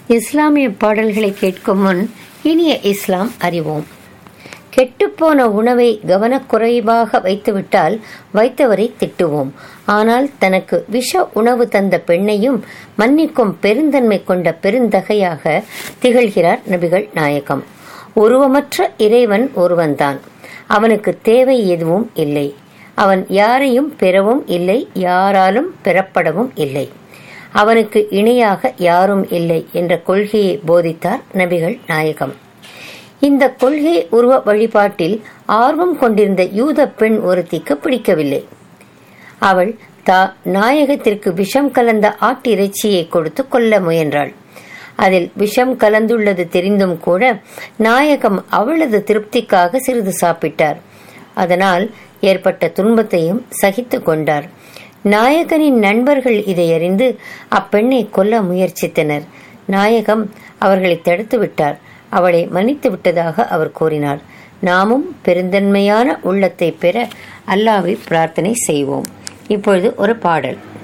இஸ்லாமிய பாடல்களை கேட்கும் முன் இனிய இஸ்லாம் அறிவோம் கெட்டுப்போன உணவை கவனக்குறைவாக வைத்துவிட்டால் வைத்தவரை திட்டுவோம் ஆனால் தனக்கு விஷ உணவு தந்த பெண்ணையும் மன்னிக்கும் பெருந்தன்மை கொண்ட பெருந்தகையாக திகழ்கிறார் நபிகள் நாயகம் உருவமற்ற இறைவன் ஒருவன்தான் அவனுக்கு தேவை எதுவும் இல்லை அவன் யாரையும் பெறவும் இல்லை யாராலும் பெறப்படவும் இல்லை அவனுக்கு இணையாக யாரும் இல்லை என்ற கொள்கையை போதித்தார் நபிகள் நாயகம் இந்த கொள்கை உருவ வழிபாட்டில் ஆர்வம் கொண்டிருந்த யூத பெண் ஒருத்திக்கு பிடிக்கவில்லை அவள் தா நாயகத்திற்கு விஷம் கலந்த ஆட்டிறைச்சியை கொடுத்து கொல்ல முயன்றாள் அதில் விஷம் கலந்துள்ளது தெரிந்தும் கூட நாயகம் அவளது திருப்திக்காக சிறிது சாப்பிட்டார் அதனால் ஏற்பட்ட துன்பத்தையும் சகித்து கொண்டார் நாயகனின் நண்பர்கள் இதை அறிந்து அப்பெண்ணை கொல்ல முயற்சித்தனர் நாயகம் அவர்களை தடுத்து விட்டார் அவளை மன்னித்து விட்டதாக அவர் கூறினார் நாமும் பெருந்தன்மையான உள்ளத்தை பெற அல்லாவை பிரார்த்தனை செய்வோம் இப்பொழுது ஒரு பாடல்